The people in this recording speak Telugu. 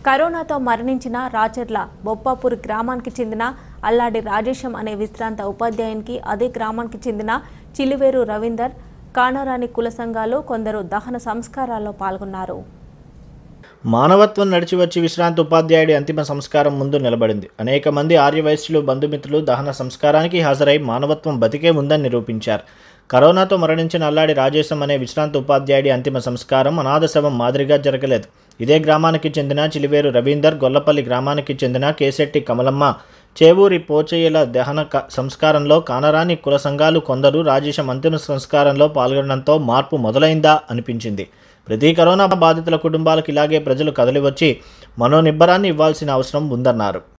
కరోనాతో మరణించిన రాచర్ల బొప్పాపూర్ గ్రామానికి చెందిన అల్లాడి రాజేశం అనే విశ్రాంత ఉపాధ్యాయునికి అదే గ్రామానికి చెందిన చిలివేరు రవీందర్ కానారాని కుల సంఘాలు కొందరు దహన సంస్కారాల్లో పాల్గొన్నారు మానవత్వం నడిచి వచ్చి విశ్రాంతి ఉపాధ్యాయుడి అంతిమ సంస్కారం ముందు నిలబడింది అనేక మంది ఆర్యవైశ్యులు బంధుమిత్రులు దహన సంస్కారానికి హాజరై మానవత్వం బతికే ఉందని నిరూపించారు కరోనాతో మరణించిన అల్లాడి రాజేశం అనే విశ్రాంతి ఉపాధ్యాయుడి అంతిమ సంస్కారం అనాథ శవం మాదిరిగా జరగలేదు ఇదే గ్రామానికి చెందిన చిలివేరు రవీందర్ గొల్లపల్లి గ్రామానికి చెందిన కేశెట్టి కమలమ్మ చేవూరి పోచయ్యల దహన క- సంస్కారంలో కానరాని కుల సంఘాలు కొందరు రాజేశం అంతిమ సంస్కారంలో పాల్గొనడంతో మార్పు మొదలైందా అనిపించింది ప్రతి కరోనా బాధితుల కుటుంబాలకు ఇలాగే ప్రజలు కదలివచ్చి మనోనిబ్బరాన్ని ఇవ్వాల్సిన అవసరం ఉందన్నారు